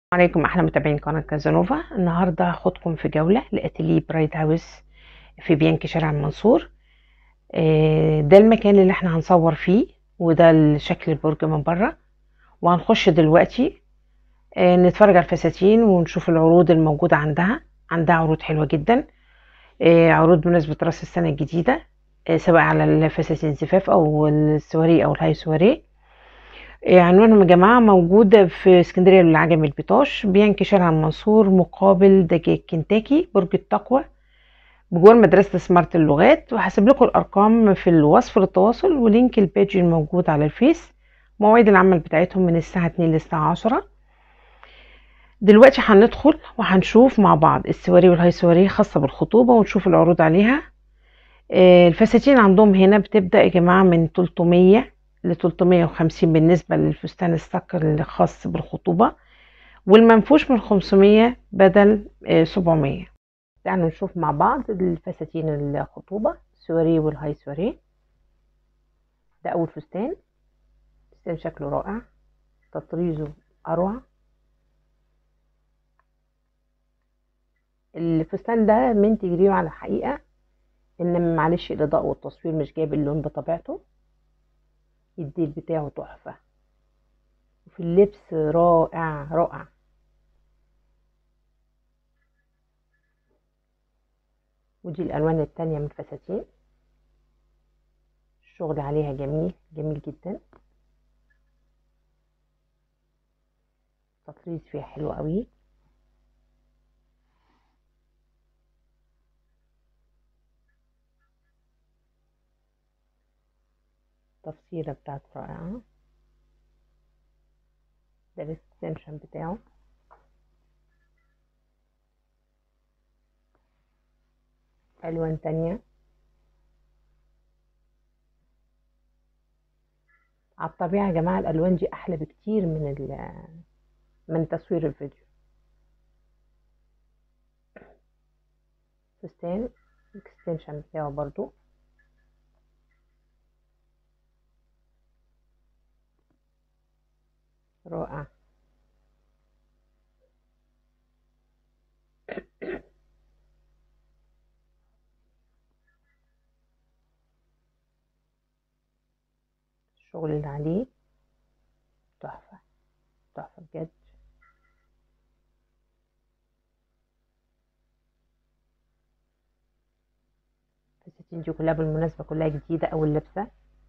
عليكم احلى متابعين قناه كازانوفا النهارده هاخدكم في جوله لاتيليه برايت هاوس في بيانكي شارع المنصور آه، ده المكان اللي احنا هنصور فيه وده شكل البرج من بره وهنخش دلوقتي آه، نتفرج على الفساتين ونشوف العروض الموجوده عندها عندها عروض حلوه جدا آه، عروض بمناسبه راس السنه الجديده سواء على الفساتين الزفاف او السواري او الهاي سواري عنوانهم يا جماعة موجود في اسكندرية للعجم البطاش بيانكي شارع المنصور مقابل دجاج كنتاكي برج التقوى بجوار مدرسة سمارت اللغات وهسيب لكم الأرقام في الوصف للتواصل ولينك البيج الموجود على الفيس مواعيد العمل بتاعتهم من الساعة 2 للساعة 10 دلوقتي هندخل وهنشوف مع بعض السواري والهاي سواري خاصة بالخطوبة ونشوف العروض عليها الفساتين عندهم هنا بتبدأ يا جماعة من 300 ل 350 بالنسبة للفستان الصقر الخاص بالخطوبة والمنفوش من 500 بدل 700 تعالوا نشوف مع بعض الفساتين الخطوبة سواري والهاي سواري ده أول فستان فستان شكله رائع تطريزه أروع الفستان ده من تجريه على حقيقة إن معلش الإضاءة والتصوير مش جايب اللون بطبيعته الديل بتاعه تحفة وفي اللبس رائع رائع ودي الألوان التانية من الفساتين الشغل عليها جميل جميل جدا تطريز فيها حلو قوي التفصيلة بتاعته رائعة ده الاكستنشن بتاعه ألوان تانية على الطبيعة يا جماعة الألوان دي أحلى بكتير من من تصوير الفيديو فستان الاكستنشن بتاعه برضو رائع الشغل اللي عليه تحفة تحفة بجد الفساتين دي كلها بالمناسبة كلها جديدة أول لبسة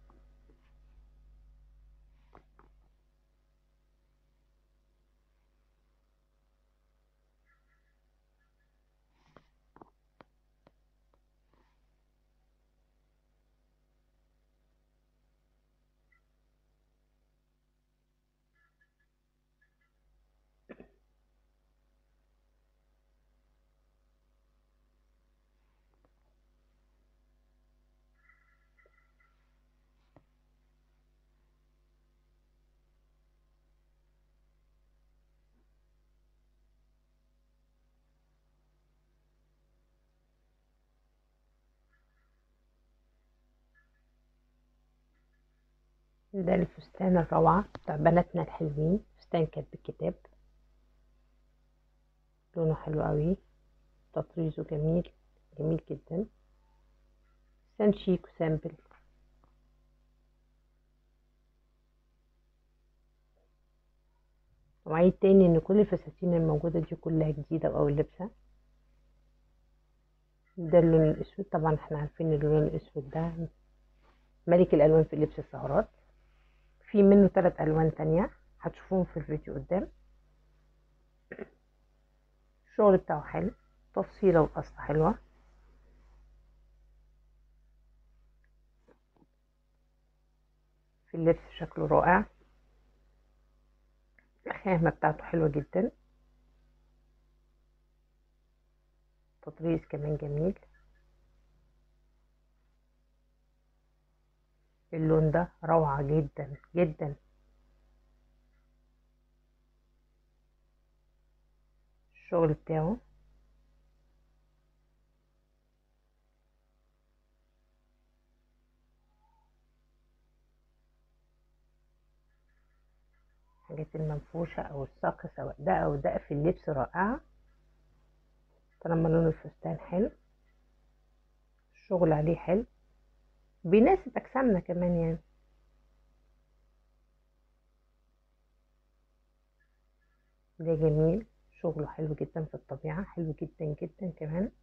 ده الفستان الروعة بتاع بناتنا الحلوين فستان كاتب الكتاب لونه حلو قوي تطريزه جميل جميل جدا فستان شيك وسامبل وعيد تاني ان كل الفساتين الموجودة دي كلها جديدة واول لبسة ده اللون الاسود طبعا احنا عارفين اللون الاسود ده ملك الالوان في لبس السهرات في منه ثلاث الوان تانية هتشوفوهم في الفيديو قدام الشغل بتاعه حلو تفصيلة والقصة حلوة في اللبس شكله رائع الخامة بتاعته حلوة جدا تطريز كمان جميل اللون ده روعة جدا جدا الشغل بتاعه حاجات المنفوشة او الساق سواء ده او ده في اللبس رائعة طالما لون الفستان حلو الشغل عليه حلو بيناسب اجسامنا كمان يعني ده جميل شغله حلو جدا في الطبيعة حلو جدا جدا كمان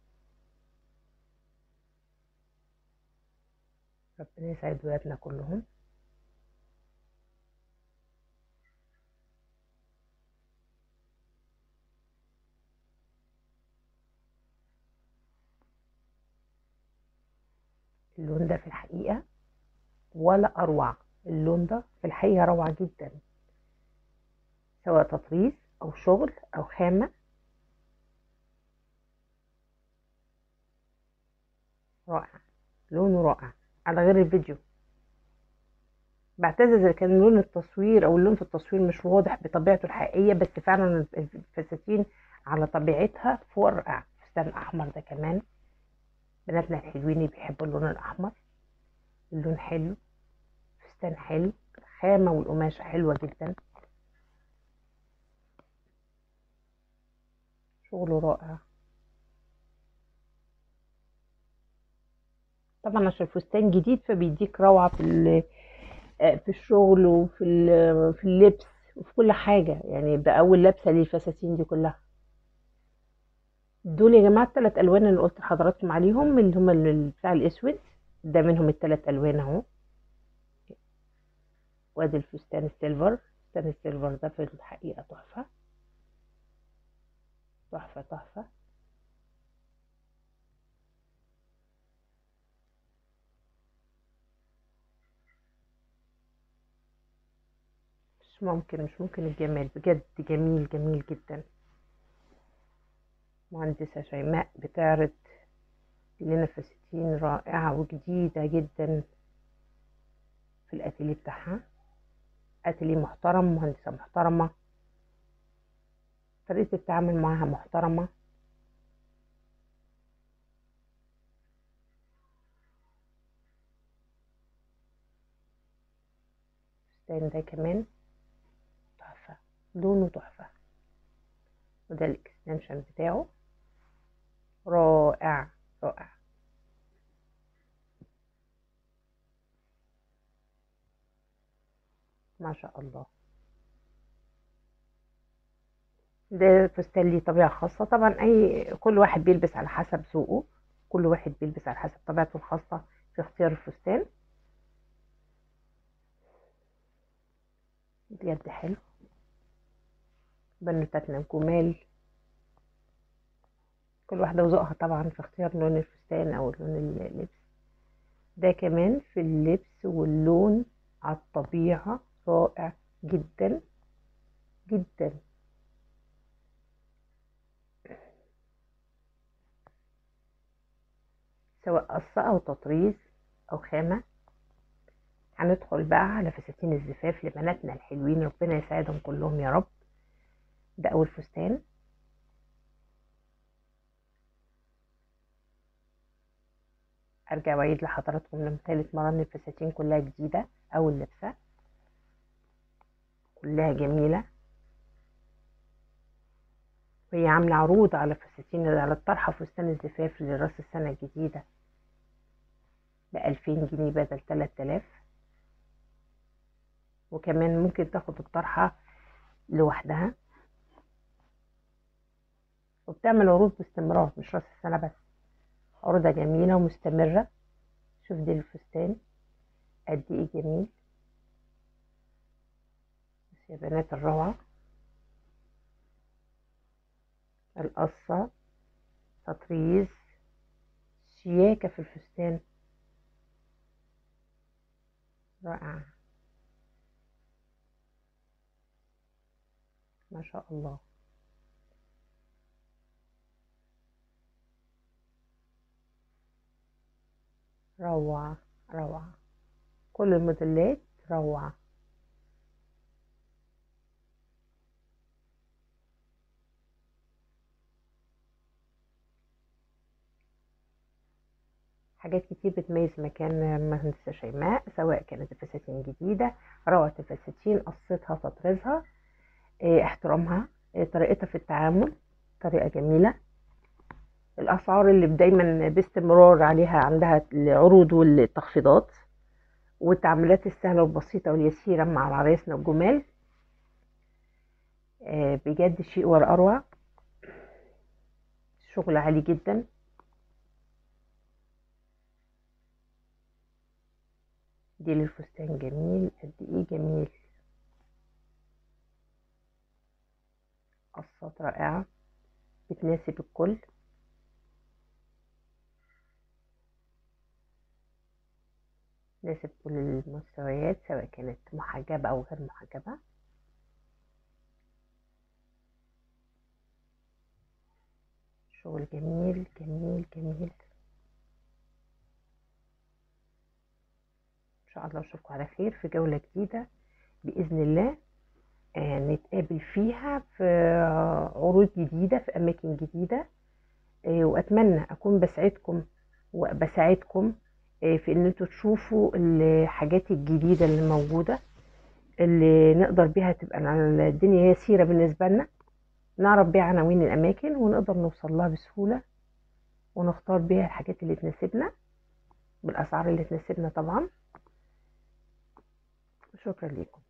ربنا يسعد ولادنا كلهم اللون ده في الحقيقة ولا أروع اللون ده في الحقيقة روعة جدا سواء تطريز أو شغل أو خامة رائع لونه رائع على غير الفيديو بعتذر اذا كان لون التصوير او اللون في التصوير مش واضح بطبيعته الحقيقيه بس فعلا الفساتين على طبيعتها فوق رائع فستان احمر ده كمان بناتنا الحلوين اللي بيحبوا اللون الاحمر اللون حلو فستان حلو خامه والقماشه حلوه جدا شغله رائع طبعا عشان الفستان جديد فبيديك روعة في في الشغل وفي في اللبس وفي كل حاجة يعني ده أول لبسة للفساتين دي كلها دول يا جماعة التلات ألوان اللي قلت لحضراتكم عليهم اللي هما بتاع الأسود ده منهم التلات ألوان أهو وادي الفستان السيلفر فستان السيلفر ده في الحقيقة تحفة تحفة تحفة مش ممكن مش ممكن الجمال بجد جميل جميل جدا مهندسة شيماء بتعرض لنا فساتين رائعة وجديدة جدا في الاتيليه بتاعها اتيليه محترم مهندسة محترمة طريقة التعامل معاها محترمة الفستان ده كمان تحفة لونه تحفة وده الاكستنشن بتاعه رائع رائع ما شاء الله ده فستان ليه طبيعة خاصة طبعا أي كل واحد بيلبس على حسب ذوقه كل واحد بيلبس على حسب طبيعته الخاصة في اختيار الفستان بجد حلو بنوتاتنا جمال كل واحدة وذوقها طبعا في اختيار لون الفستان أو لون اللبس ده كمان في اللبس واللون على الطبيعة رائع جدا جدا سواء قصة أو تطريز أو خامة هندخل بقى على فساتين الزفاف لبناتنا الحلوين ربنا يسعدهم كلهم يا رب ده أول فستان أرجع وأعيد لحضراتكم من تالت مرة إن الفساتين كلها جديدة أول لبسة كلها جميلة وهي عاملة عروض على فساتين على الطرحة فستان الزفاف لراس السنة الجديدة بألفين جنيه بدل تلات آلاف وكمان ممكن تاخد الطرحة لوحدها وبتعمل عروض باستمرار مش راس السنة بس عروضها جميلة ومستمرة شوف دي الفستان قد ايه جميل بس يا بنات الروعة القصة تطريز شياكة في الفستان رائع ما شاء الله روعة روعة كل الموديلات روعة حاجات كتير بتميز مكان مهندسة شيماء سواء كانت الفساتين جديدة روعة الفساتين قصتها تطريزها اه احترامها اه طريقتها في التعامل طريقة جميلة الأسعار اللي دايما باستمرار عليها عندها العروض والتخفيضات والتعاملات السهلة والبسيطة واليسيرة مع عرايسنا الجمال اه بجد شيء ولا أروع شغل عالي جدا دي للفستان جميل قد ايه جميل قصات رائعة بتناسب الكل تناسب كل المستويات سواء كانت محجبة أو غير محجبة شغل جميل جميل جميل ان شاء الله اشوفكم على خير في جولة جديدة بإذن الله آه نتقابل فيها في عروض جديدة في أماكن جديدة آه وأتمنى أكون بسعدكم وبساعدكم آه في إن انتوا تشوفوا الحاجات الجديدة اللي موجودة اللي نقدر بيها تبقى الدنيا يسيرة بالنسبة لنا نعرف بيها عناوين الأماكن ونقدر نوصل لها بسهولة ونختار بيها الحاجات اللي تناسبنا بالأسعار اللي تناسبنا طبعا شكرا لكم